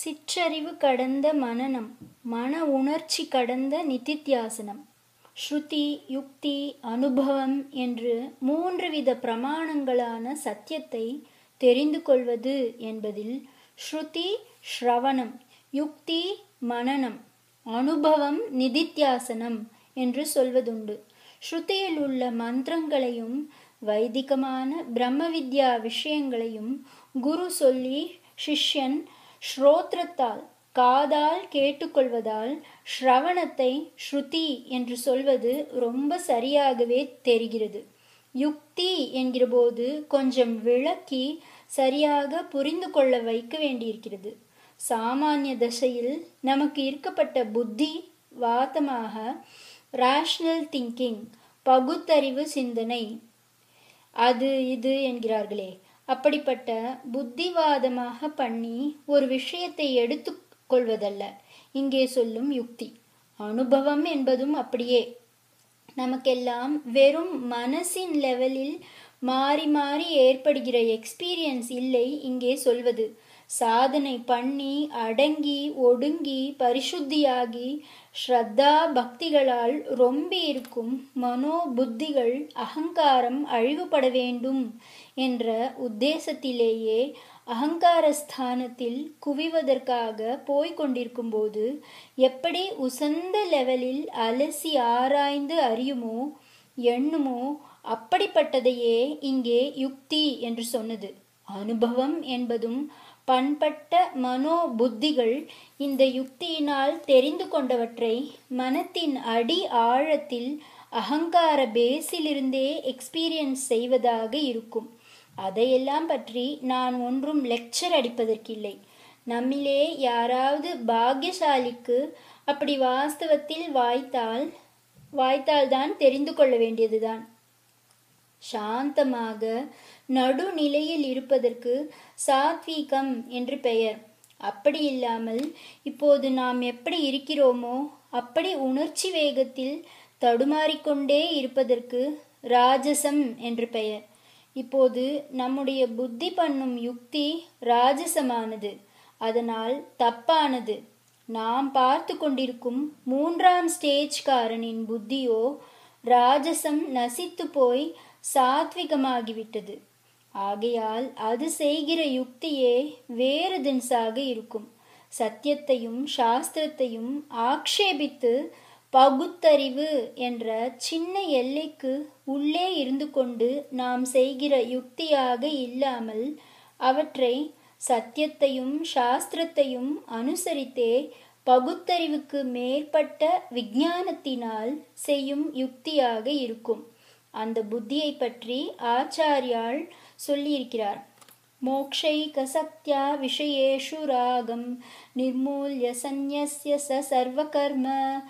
சிற்றறிவு கடந்த மனனம் மன உணர்ச்சி கடந்த நிதித்தியாசனம் ஸ்ருதி யுக்தி அனுபவம் என்று மூன்று வித பிரமாணங்களான சத்தியத்தை தெரிந்து கொள்வது என்பதில் ஸ்ருதி ஸ்ரவணம் யுக்தி மனனம் அனுபவம் நிதித்தியாசனம் என்று சொல்வதுண்டு ஸ்ருதியில் உள்ள மந்திரங்களையும் வைதிகமான பிரம்ம வித்யா விஷயங்களையும் குரு சொல்லி சிஷ்யன் ஸ்ரோத்ரத்தால் காதால் கேட்டுக்கொள்வதால் ஸ்ரவணத்தை ஸ்ருதி என்று சொல்வது ரொம்ப சரியாகவே தெரிகிறது யுக்தி என்கிறபோது கொஞ்சம் விளக்கி சரியாக புரிந்து கொள்ள வைக்க வேண்டியிருக்கிறது சாமானிய தசையில் நமக்கு இருக்கப்பட்ட புத்தி வாதமாக ரேஷனல் திங்கிங் பகுத்தறிவு சிந்தனை அது இது என்கிறார்களே அப்படிப்பட்ட புத்திவாதமாக பண்ணி ஒரு விஷயத்தை எடுத்து கொள்வதல்ல இங்கே சொல்லும் யுக்தி அனுபவம் என்பதும் அப்படியே நமக்கெல்லாம் வெறும் மனசின் லெவலில் மாறி மாறி ஏற்படுகிற எக்ஸ்பீரியன்ஸ் இல்லை இங்கே சொல்வது சாதனை பண்ணி அடங்கி ஒடுங்கி பரிசுத்தியாகி ஸ்ரத்தா பக்திகளால் ரொம்பி இருக்கும் மனோ புத்திகள் அகங்காரம் அழிவுபட வேண்டும் என்ற உத்தேசத்திலேயே அகங்கார ஸ்தானத்தில் குவிவதற்காக போய்கொண்டிருக்கும் போது எப்படி உசந்த லெவலில் அலசி ஆராய்ந்து அறியுமோ எண்ணுமோ அப்படிப்பட்டதையே இங்கே யுக்தி என்று சொன்னது அனுபவம் என்பதும் பண்பட்ட மனோ புத்திகள் இந்த யுக்தியினால் தெரிந்து கொண்டவற்றை மனத்தின் அடி ஆழத்தில் அகங்கார பேஸிலிருந்தே எக்ஸ்பீரியன்ஸ் செய்வதாக இருக்கும் அதையெல்லாம் பற்றி நான் ஒன்றும் லெக்சர் அடிப்பதற்கில்லை நம்மிலே யாராவது பாக்யசாலிக்கு அப்படி வாஸ்தவத்தில் வாய்த்தால் வாய்த்தால்தான் தெரிந்து கொள்ள வேண்டியதுதான் சாந்தமாக நடுநிலையில் இருப்பதற்கு சாத்வீகம் என்று பெயர் அப்படி இல்லாமல் இப்போது நாம் எப்படி இருக்கிறோமோ அப்படி உணர்ச்சி வேகத்தில் தடுமாறிக்கொண்டே இருப்பதற்கு ராஜசம் என்று பெயர் இப்போது நம்முடைய புத்தி பண்ணும் யுக்தி ராஜசமானது அதனால் தப்பானது நாம் பார்த்து கொண்டிருக்கும் மூன்றாம் ஸ்டேஜ்காரனின் புத்தியோ ராஜசம் நசித்து போய் சாத்விகமாகிவிட்டது ஆகையால் அது செய்கிற யுக்தியே வேறு தின்ஸாக இருக்கும் சத்தியத்தையும் சாஸ்திரத்தையும் ஆக்ஷேபித்து பகுத்தறிவு என்ற சின்ன எல்லைக்கு உள்ளே இருந்து கொண்டு நாம் செய்கிற யுக்தியாக இல்லாமல் அவற்றை சத்தியத்தையும் சாஸ்திரத்தையும் அனுசரித்தே பகுத்தறிவுக்கு மேற்பட்ட விஞ்ஞானத்தினால் செய்யும் யுக்தியாக இருக்கும் அந்த புத்தியை பற்றி ஆச்சாரியால் சொல்லியிருக்கிறார் மோக்ஷைகசக்தியா விஷயேஷு ராகம் நிர்மூல்ய சந்நியஸ்ய ச சர்வகர்ம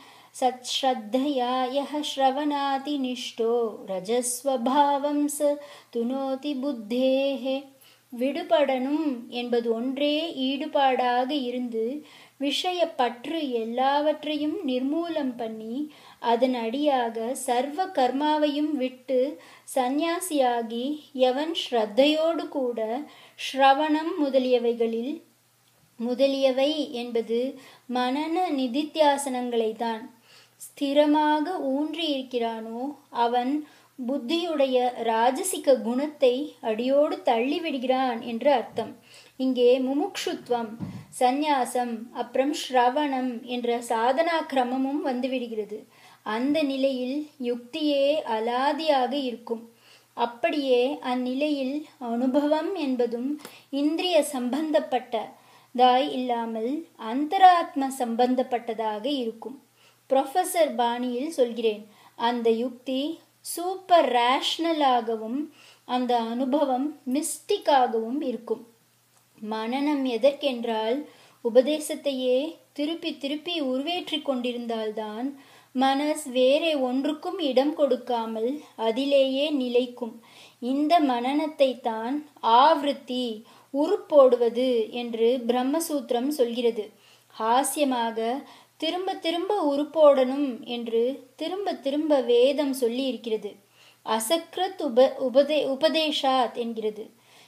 சத்ஸ்ரத்தயா யஹ ஸ்ரவணாதி நிஷ்டோ ரஜஸ்வபாவம் ச துனோதி புத்தேஹே விடுபடணும் என்பது ஒன்றே ஈடுபாடாக இருந்து விஷய பற்று எல்லாவற்றையும் நிர்மூலம் பண்ணி அதன் அடியாக சர்வ கர்மாவையும் விட்டு சந்நியாசியாகி எவன் ஸ்ரத்தையோடு கூட ஸ்ரவணம் முதலியவைகளில் முதலியவை என்பது மனன நிதித்தியாசனங்களை தான் ஸ்திரமாக ஊன்றி இருக்கிறானோ அவன் புத்தியுடைய ராஜசிக குணத்தை அடியோடு தள்ளிவிடுகிறான் என்று அர்த்தம் இங்கே முமுக்ஷுத்வம் சந்நியாசம் அப்புறம் ஸ்ரவணம் என்ற சாதனா கிரமமும் வந்துவிடுகிறது அந்த நிலையில் யுக்தியே அலாதியாக இருக்கும் அப்படியே அந்நிலையில் அனுபவம் என்பதும் இந்திரிய சம்பந்தப்பட்டதாய் இல்லாமல் அந்தராத்ம சம்பந்தப்பட்டதாக இருக்கும் ப்ரொஃபஸர் பாணியில் சொல்கிறேன் அந்த யுக்தி சூப்பர் ரேஷ்னலாகவும் அந்த அனுபவம் மிஸ்டிக்காகவும் இருக்கும் மனநம் எதற்கென்றால் உபதேசத்தையே திருப்பி திருப்பி உருவேற்றி கொண்டிருந்தால்தான் மனஸ் வேறே ஒன்றுக்கும் இடம் கொடுக்காமல் அதிலேயே நிலைக்கும் இந்த மனநத்தை தான் ஆவೃತ್ತಿ உருப்போடுவது என்று பிரம்மசூத்திரம் சொல்கிறது ஹாஸ்யமாக திரும்ப திரும்ப உருப்போடணும் என்று திரும்ப திரும்ப வேதம் சொல்லி இருக்கிறது அசக்ரத் உப உபதே உபதேஷாத் என்கிறது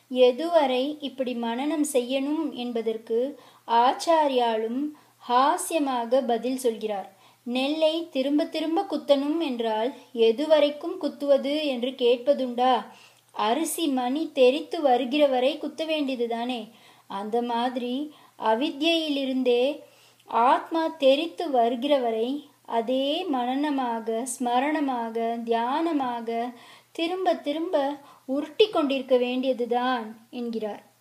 எதுவரை இப்படி மனனம் செய்யணும் என்பதற்கு ஆச்சாரியாலும் ஹாஸ்யமாக பதில் சொல்கிறார் நெல்லை திரும்ப திரும்ப குத்தணும் என்றால் எதுவரைக்கும் குத்துவது என்று கேட்பதுண்டா அரிசி மணி தெரித்து வருகிற வரை குத்த வேண்டியதுதானே அந்த மாதிரி அவித்யிலிருந்தே ஆத்மா தெரித்து வருகிற வரை அதே மனநமாக ஸ்மரணமாக தியானமாக திரும்ப திரும்ப உருட்டி கொண்டிருக்க வேண்டியதுதான் என்கிறார்